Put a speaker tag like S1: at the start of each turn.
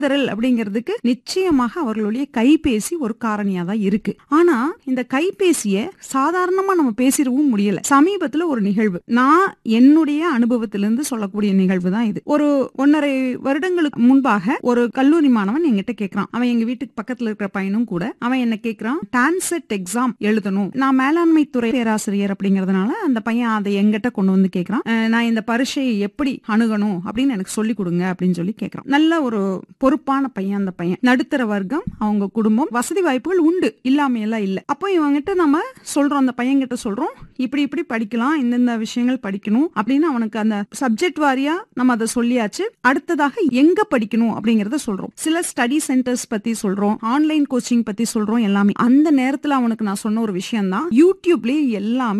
S1: திரள் அப்படிங்கிறதுக்கு நிச்சயமாக அவர்களுடைய கைபேசி ஒரு காரணியா தான் இருக்கு ஆனா இந்த கைபேசிய சாதாரணமா நம்ம பேசிடவும் முடியல சமீபத்துல ஒரு நிகழ்வு நான் என்னுடைய அனுபவத்திலிருந்து சொல்லக்கூடிய நிகழ்வு தான் இது ஒரு ஒன்னரை வருடங்களுக்கு முன்பாக ஒரு கல்லூரி மாணவன் என்கிட்ட கேக்குறான் அவன் எங்க வீட்டுக்கு பக்கத்துல இருக்கிற பையனும் கூட அவன் என்ன கேக்குறான் டான்செட் எக்ஸாம் எழுதணும் நான் மேலாண்மை துறை பேராசிரியர் அப்படிங்கறதுனால அந்த பையன் அதை எங்கிட்ட கொண்டு வந்து கேக்குறான் அஹ் நான் இந்த பரீட்சையை எப்படி அணுகணும் அப்படின்னு எனக்கு சொல்லி கொடுங்க அப்படின்னு சொல்லி கேக்குறான் நல்ல ஒரு பொறுப்பான பையன் அந்த பையன் நடுத்தர வர்க்கம் அவங்க குடும்பம் வசதி வாய்ப்புகள் உண்டு இல்லாம எல்லாம் இல்ல அப்போ இவங்கிட்ட நம்ம சொல்றோம் அந்த பையன் கிட்ட சொல்றோம் இப்படி இப்படி படிக்கலாம் இந்தந்த விஷயங்கள் படிக்கணும் அப்படின்னு அவனுக்கு அந்த சப்ஜெக்ட் வாரியா நம்ம அதை சொல்லியாச்சு அடுத்ததாக எங்க படிக்கணும் அப்படிங்கறத சொல்றோம் சில ஸ்டடி சென்டர்ஸ் பத்தி சொல்றோம் ஆன்லைன் கோச்சிங் பத்தி சொல்றோம் எல்லாமே அந்த நேரத்துல அவனுக்கு நான் சொன்ன ஒரு விஷயம் தான் யூடியூப்லயே எல்லாமே